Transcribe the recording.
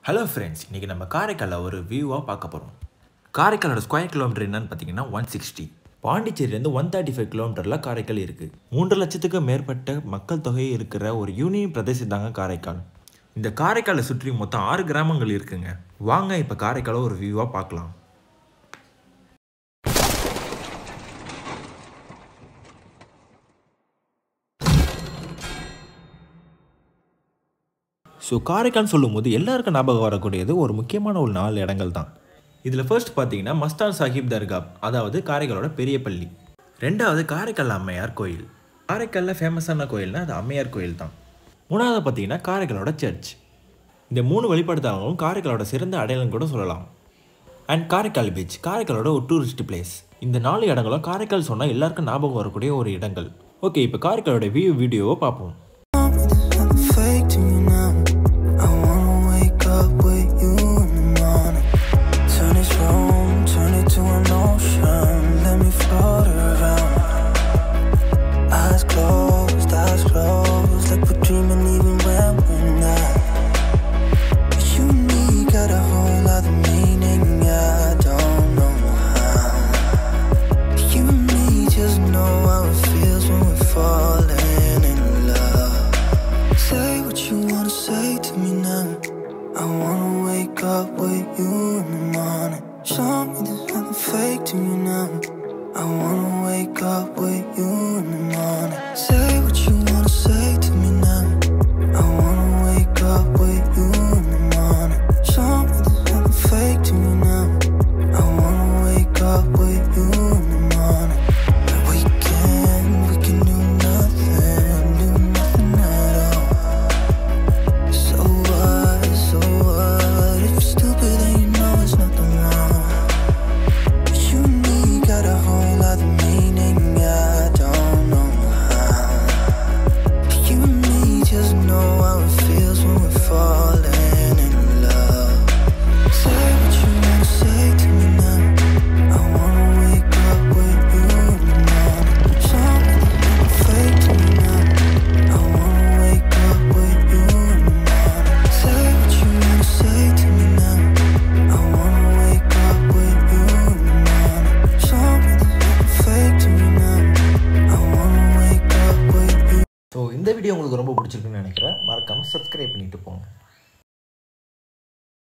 Hello friends இன்றைக்கி நம்ம காரைக்காலில் ஒரு வியூவாக பார்க்க போகிறோம் காரைக்காலோட ஸ்கொயர் கிலோமீட்டர் என்னன்னு பார்த்தீங்கன்னா ஒன் சிக்ஸ்டி பாண்டிச்சேரியிலேருந்து ஒன் தேர்ட்டி ஃபைவ் கிலோமீட்டரில் காரைக்கால் இருக்குது மூன்று லட்சத்துக்கு மேற்பட்ட மக்கள் தொகை இருக்கிற ஒரு யூனியன் பிரதேசம் தாங்க காரைக்கால் இந்த காரைக்காலை சுற்றி மொத்தம் ஆறு கிராமங்கள் இருக்குங்க வாங்க இப்போ காரைக்காலை ஒரு வியூவாக பார்க்கலாம் ஸோ காரைக்கால் சொல்லும்போது எல்லாருக்கும் ஞாபகம் வரக்கூடியது ஒரு முக்கியமான ஒரு நாலு இடங்கள் தான் இதில் ஃபர்ஸ்ட் பார்த்தீங்கன்னா மஸ்தான் சாஹிப் தர்கா அதாவது காரைக்காலோட பெரிய பள்ளி ரெண்டாவது காரைக்கால் அம்மையார் கோயில் காரைக்காலில் ஃபேமஸான கோயில்னா அது அம்மையார் கோயில் தான் மூணாவது பார்த்தீங்கன்னா காரைக்காலோட சர்ச் இந்த மூணு வழிபடுத்தவங்களும் காரைக்காலோட சிறந்த அடையாளம் கூட சொல்லலாம் அண்ட் காரைக்கால் பீச் காரைக்காலோட ஒரு டூரிஸ்ட் பிளேஸ் இந்த நாலு இடங்களும் காரைக்கால் சொன்னால் எல்லாருக்கும் ஞாபகம் வரக்கூடிய ஒரு இடங்கள் ஓகே இப்போ காரைக்காலோட வியூ வீடியோவை பார்ப்போம் Nothing fake to me now. I wanna wake up with you in the morning. Turn this room, turn it to an ocean. Let me float around. Eyes closed, eyes closed, like we're dreaming even when we're not. You and me got a whole other meaning. I don't know how. You and me just know how it feels when we're falling in love. Say what you wanna say to me now. I wanna wake up with you in the morning. Show me there's nothing fake to me now. I wanna wake up with you in the morning. Say what you wanna say to me now. I wanna wake up with you in the morning. Show me there's nothing fake to me now. I wanna wake up with you in the morning. We can, we can do nothing, do nothing at all. So what, so what? If you're stupid, then you know it's nothing wrong. You and me got a whole other meaning. I don't know how. You and me just know how it feels when we're falling in love. Say what you wanna say to me now. I wanna wake up with you in the morning. Show me that you're fake to me now. I wanna wake up with you in the morning. Say what you wanna say to me now. I wanna wake up with you in the morning. Show me that you're fake to me now. I wanna wake up with you. So இந்த video உங்களுக்கு ரொம்ப பிடிச்சிருக்குன்னு நினைக்கிறேன் மறக்காமல் subscribe பண்ணிட்டு போங்க